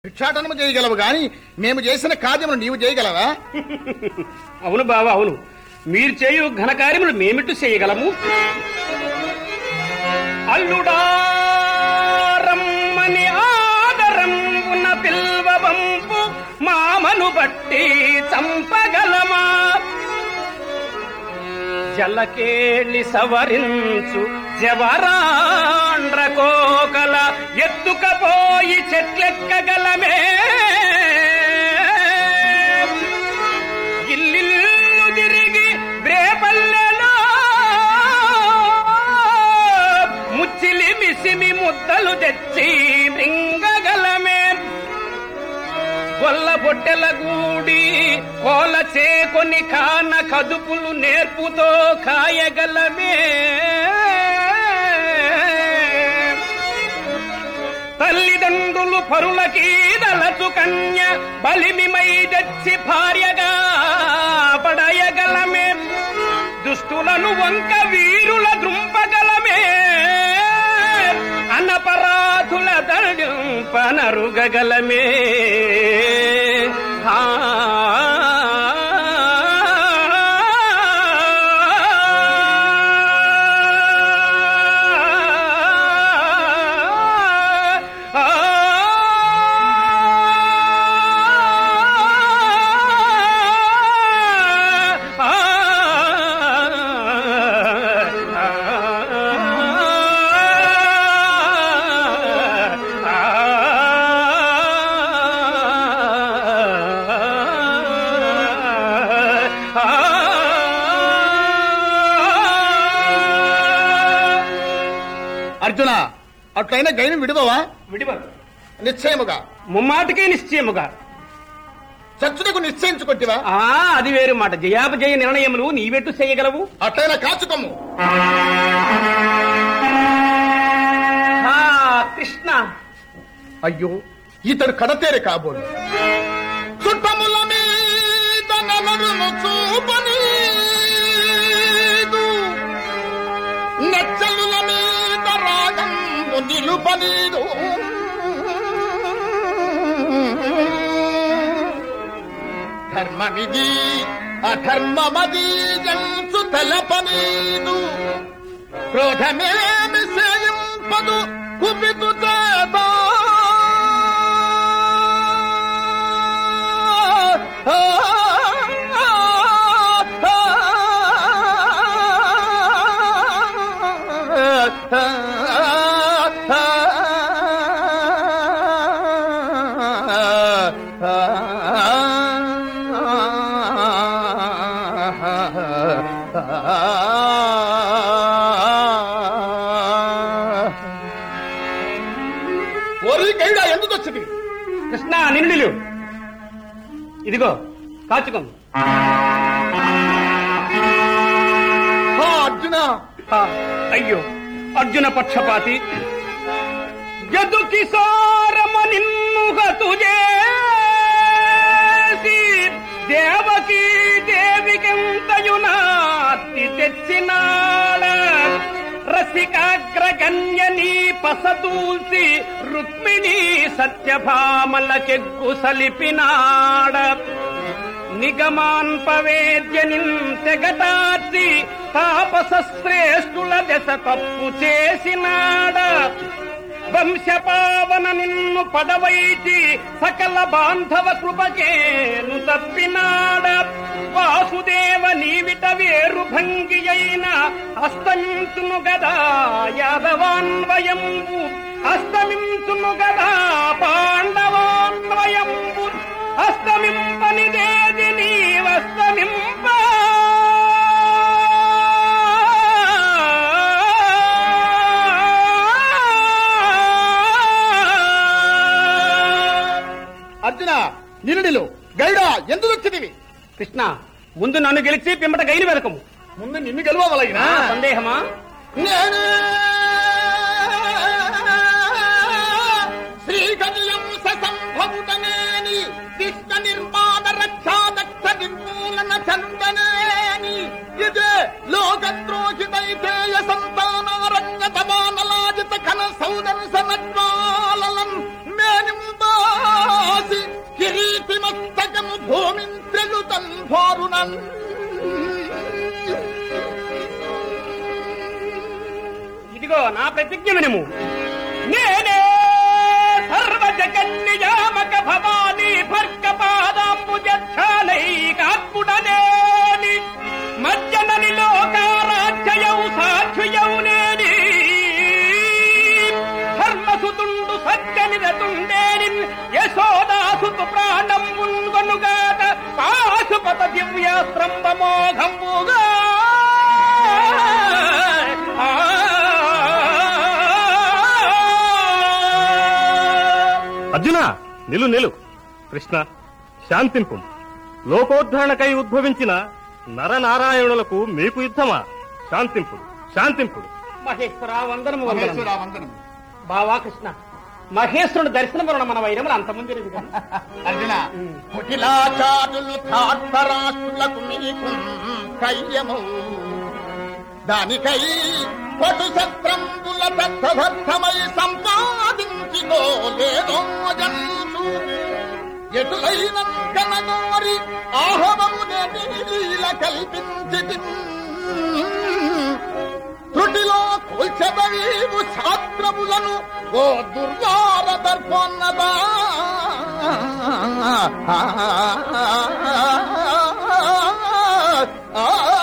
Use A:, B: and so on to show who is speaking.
A: భిక్షాటనము చేయగలవు గాని మేము చేసిన కార్యమును నీవు చేయగలవా
B: అవును బావ అవును మీరు చేయు ఘనకార్యములు మేమిట్టు చేయగలము అల్లుడారమ్మని ఆదరం ఉన్న పిల్వవంపు మామను బట్టి చంపగలమా జలకేళి సవరించు జవరాండ్ర కోకల ఎత్తుకపోయి చెట్లెక్కగలమే ఇల్లిల్లు తిరిగి రేపల్లెలో ముచ్చిలి మిసిమి ముద్దలు తెచ్చి మింగగలమే గొల్ల బొట్టెల గూడి కోల చేకొని కాన కదుపులు నేర్పుతో కాయగలమే తల్లిదండ్రులు పరులకి దళచు కన్య బలిమిమై తెచ్చి భార్యగా పడయగలమే దుష్టులను వంక వీరుల దృంపగలమే అనపరాధుల దంపనరుగగలమే ఆ
A: అర్జున అట్లయినా గైని విడుదవా
B: విడివరు
A: నిశ్చయముగా
B: ముమ్మాటికే నిశ్చయముగా
A: చచ్చుటకు నిశ్చయించుకొట్టివా
B: ఆ అది వేరు మాట జయాపజయ నిర్ణయములు నీవెట్టు చేయగలవు
A: అట్లయినా కాచుకము
B: ఆ కృష్ణ
A: అయ్యో ఇతడు కడతేరే కాబోలు చుట్టముల మీద నలుగును చూపనీదు నెచ్చలుల మీద రాగంబు నిలుపనీదు ధర్మమిది అధర్మమది జంసు తెలపనీదు క్రోధమేమి సేయింపదు కుపితు చేత ఒరి గైడా ఎందుకు వచ్చింది
B: కృష్ణ నిండులు ఇదిగో కాచుకం
A: అర్జున
B: ఆ, అయ్యో అర్జున పక్షపాతి యదు కిశోరమ నిన్ను హతు చేసి దేవకీ దేవికెంతయునాతి తెచ్చినాడ రసికాగ్రగణ్య నీ పసతూల్సి రుక్మిణీ సత్యభామలకెగ్గు సలిపినాడ నిగమాన్పవేద్య నింతెగటార్చి తాపస శ్రేష్ఠుల దశ తప్పు చేసినాడ వంశపావన నిన్ను పడవైచి సకల బాంధవ కృపకేను తప్పినాడ వాసుదేవ నీవిట వేరు భంగి అయిన అస్తమించును గదా యాదవాన్వయంబు అస్తమించును గదా పాండవాన్వయంబు అస్తమింపనిదేది నీవస్తమింప
A: అర్జున నిరుడిలు గైడా ఎందుకు వచ్చినవి
B: కృష్ణ ముందు నన్ను గెలిచి పిమ్మట గైలు వెనకము
A: ముందు నిన్ను గెలవగలిగినా
B: ఆ, సందేహమా
A: నేను శ్రీకన్యం సంభవుతనేని దిష్ట నిర్మాణ రక్షాదక్ష నిర్మూలన చందనేని ఇదే లోకద్రోహితైతేయ సంతానారంగ తమానలాజిత ఘన సౌదర్శనజ్వాలలం మేనింబా
B: ఇదిగో నా ప్రతిజ్ఞ వినము నేనే సర్వ జగన్నియామక భవానీ భర్గ పాదాంబుజానైకాత్ముడనేని మజ్జనని లోకారాధ్యయౌ సాక్షుయౌ నేని ధర్మసుతుండు సత్యనిరతుండేని యశోదాసుతు ప్రాణం ఉంగొనుగాక పాశుపత దివ్యాస్త్రంబమోఘంబుగా
C: అర్జున నిలు నిలు కృష్ణ శాంతింపు లోకోద్ధరణకై ఉద్భవించిన నరనారాయణులకు మీకు యుద్ధమా శాంతింపుడు శాంతింపుడు
B: మహేశ్వర వందనము వందనము
A: మహేశ్వర వందనం
B: బావా కృష్ణ మహేశ్వరుడు దర్శనం వలన మన వైరములు అంతమంది
A: అర్జున కుటిలాచారులు ధార్తరాష్ట్రులకు మీకు కయ్యము దానికై పటు సత్రంబుల దత్తభక్తమై సంపాదించినో లేదో జంతు ఎటులైన కనగోరి ఆహవము నీల కల్పించి త్రుటిలో కూల్చబడీవు శాస్త్రములను ఓ దుర్గార దర్పోన్నదా ఆ